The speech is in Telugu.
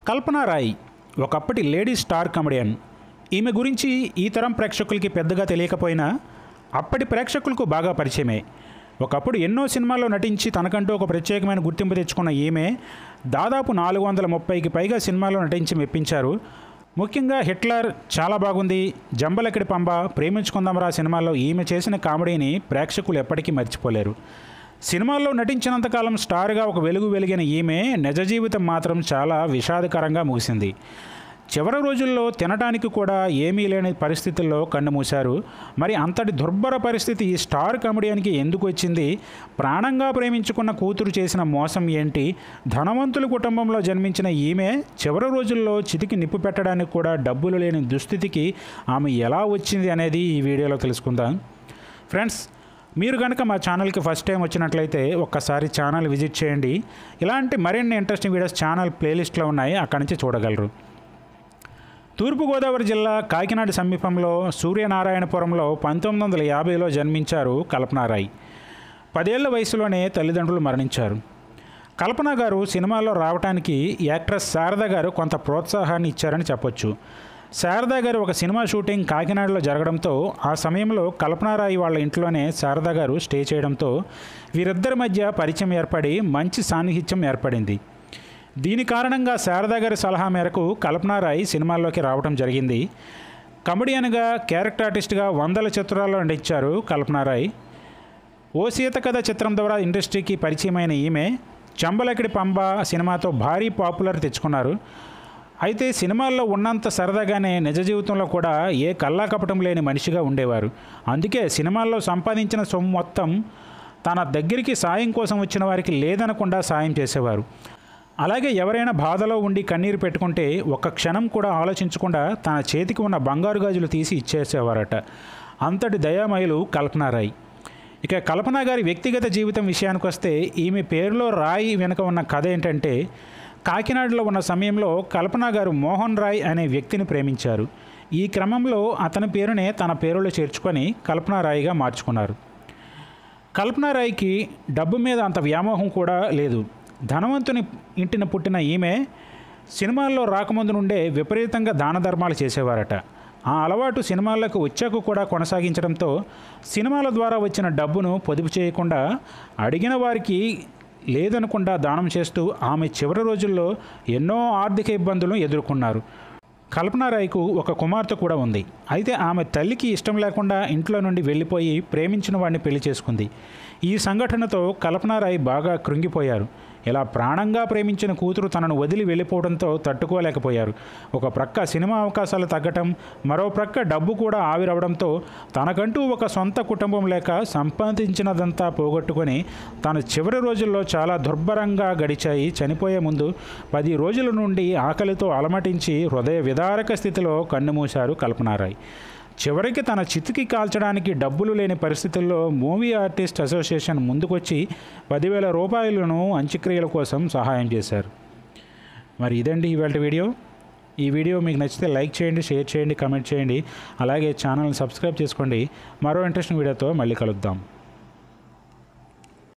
కల్పన రాయ్ ఒకప్పటి లేడీ స్టార్ కమెడియన్ ఈమె గురించి ఈ తరం ప్రేక్షకులకి పెద్దగా తెలియకపోయినా అప్పటి ప్రేక్షకులకు బాగా పరిచయమే ఒకప్పుడు ఎన్నో సినిమాల్లో నటించి తనకంటూ ఒక ప్రత్యేకమైన గుర్తింపు తెచ్చుకున్న ఈమె దాదాపు నాలుగు వందల ముప్పైకి పైగా సినిమాల్లో నటించి మెప్పించారు ముఖ్యంగా హిట్లర్ చాలా బాగుంది జంబలకిడి పంబ ప్రేమించుకుందాంరా సినిమాల్లో ఈమె చేసిన కామెడీని ప్రేక్షకులు ఎప్పటికీ మర్చిపోలేరు సినిమాల్లో నటించినంతకాలం స్టార్గా ఒక వెలుగు వెలిగిన ఈమె నిజ జీవితం మాత్రం చాలా విషాదకరంగా ముగిసింది చివరి రోజుల్లో తినడానికి కూడా ఏమీ లేని పరిస్థితుల్లో కన్నుమూశారు మరి అంతటి దుర్భర పరిస్థితి ఈ స్టార్ కమెడియన్కి ఎందుకు వచ్చింది ప్రాణంగా ప్రేమించుకున్న కూతురు చేసిన మోసం ఏంటి ధనవంతుల కుటుంబంలో జన్మించిన ఈమె చివరి రోజుల్లో చితికి నిప్పు పెట్టడానికి కూడా డబ్బులు లేని దుస్థితికి ఆమె ఎలా వచ్చింది అనేది ఈ వీడియోలో తెలుసుకుందాం ఫ్రెండ్స్ మీరు కనుక మా ఛానల్కి ఫస్ట్ టైం వచ్చినట్లయితే ఒక్కసారి ఛానల్ విజిట్ చేయండి ఇలాంటి మరిన్ని ఇంట్రెస్టింగ్ వీడియోస్ ఛానల్ ప్లేలిస్ట్లో ఉన్నాయి అక్కడి నుంచి చూడగలరు తూర్పుగోదావరి జిల్లా కాకినాడ సమీపంలో సూర్యనారాయణపురంలో పంతొమ్మిది వందల యాభైలో జన్మించారు కల్పనారాయ్ పదేళ్ల వయసులోనే తల్లిదండ్రులు మరణించారు కల్పన గారు సినిమాల్లో రావడానికి యాక్ట్రెస్ శారద గారు కొంత ప్రోత్సాహాన్ని ఇచ్చారని చెప్పొచ్చు శారద గారు ఒక సినిమా షూటింగ్ కాకినాడలో జరగడంతో ఆ సమయంలో కల్పనారాయి వాళ్ళ ఇంట్లోనే శారద గారు స్టే చేయడంతో వీరిద్దరి మధ్య పరిచయం ఏర్పడి మంచి సాన్నిహిత్యం ఏర్పడింది దీని కారణంగా శారదా గారి సలహా మేరకు కల్పనారాయ్ సినిమాల్లోకి రావడం జరిగింది కమెడియన్గా క్యారెక్టర్ ఆర్టిస్ట్గా వందల చిత్రాల్లో నటించారు కల్పనారాయ్ ఓ సీత కథ చిత్రం ద్వారా ఇండస్ట్రీకి పరిచయమైన ఈమె చంబలకిడి పంబ సినిమాతో భారీ పాపులర్ తెచ్చుకున్నారు అయితే సినిమాల్లో ఉన్నంత సరదాగానే నిజ జీవితంలో కూడా ఏ కల్లా కపటం లేని మనిషిగా ఉండేవారు అందుకే సినిమాల్లో సంపాదించిన సొమ్ము మొత్తం తన దగ్గరికి సాయం కోసం వచ్చిన వారికి లేదనకుండా సాయం చేసేవారు అలాగే ఎవరైనా బాధలో ఉండి కన్నీరు పెట్టుకుంటే ఒక్క క్షణం కూడా ఆలోచించకుండా తన చేతికి ఉన్న బంగారు గాజులు తీసి ఇచ్చేసేవారట అంతటి దయామయులు కల్పనారాయ్ ఇక కల్పన గారి వ్యక్తిగత జీవితం విషయానికి వస్తే ఈమె పేరులో రాయి వెనుక ఉన్న కథ ఏంటంటే కాకినాడలో ఉన్న సమయంలో కల్పన గారు మోహన్ రాయ్ అనే వ్యక్తిని ప్రేమించారు ఈ క్రమంలో అతని పేరునే తన పేరులో చేర్చుకొని కల్పనారాయిగా మార్చుకున్నారు కల్పనారాయికి డబ్బు మీద అంత వ్యామోహం కూడా లేదు ధనవంతుని ఇంటిన పుట్టిన ఈమె సినిమాల్లో రాకముందు నుండే విపరీతంగా దాన ధర్మాలు చేసేవారట ఆ అలవాటు సినిమాలకు వచ్చాక కూడా కొనసాగించడంతో సినిమాల ద్వారా వచ్చిన డబ్బును పొదుపు చేయకుండా అడిగిన వారికి లేదనకుండా దానం చేస్తూ ఆమె చివరి రోజుల్లో ఎన్నో ఆర్థిక ఇబ్బందులను ఎదుర్కొన్నారు కల్పనారాయ్కు ఒక కుమార్తె కూడా ఉంది అయితే ఆమె తల్లికి ఇష్టం లేకుండా ఇంట్లో నుండి వెళ్ళిపోయి ప్రేమించిన వాడిని పెళ్లి చేసుకుంది ఈ సంఘటనతో కల్పనారాయ్ బాగా కృంగిపోయారు ఇలా ప్రాణంగా ప్రేమించిన కూతురు తనను వదిలి వెళ్ళిపోవడంతో తట్టుకోలేకపోయారు ఒక ప్రక్క సినిమా అవకాశాలు తగ్గటం మరో ప్రక్క డబ్బు కూడా ఆవిరవడంతో తనకంటూ ఒక సొంత కుటుంబం లేక సంపాదించినదంతా పోగొట్టుకొని తన చివరి రోజుల్లో చాలా దుర్భరంగా గడిచాయి చనిపోయే ముందు పది రోజుల నుండి ఆకలితో అలమటించి హృదయ విదారక స్థితిలో కన్నుమూశారు కల్పనారాయ్ చివరికి తన చితికి కాల్చడానికి డబ్బులు లేని పరిస్థితుల్లో మూవీ ఆర్టిస్ట్ అసోసియేషన్ ముందుకొచ్చి పదివేల రూపాయలను అంత్యక్రియల కోసం సహాయం చేశారు మరి ఇదండి ఇవాళ వీడియో ఈ వీడియో మీకు నచ్చితే లైక్ చేయండి షేర్ చేయండి కమెంట్ చేయండి అలాగే ఛానల్ని సబ్స్క్రైబ్ చేసుకోండి మరో ఇంట్రెస్టింగ్ వీడియోతో మళ్ళీ కలుద్దాం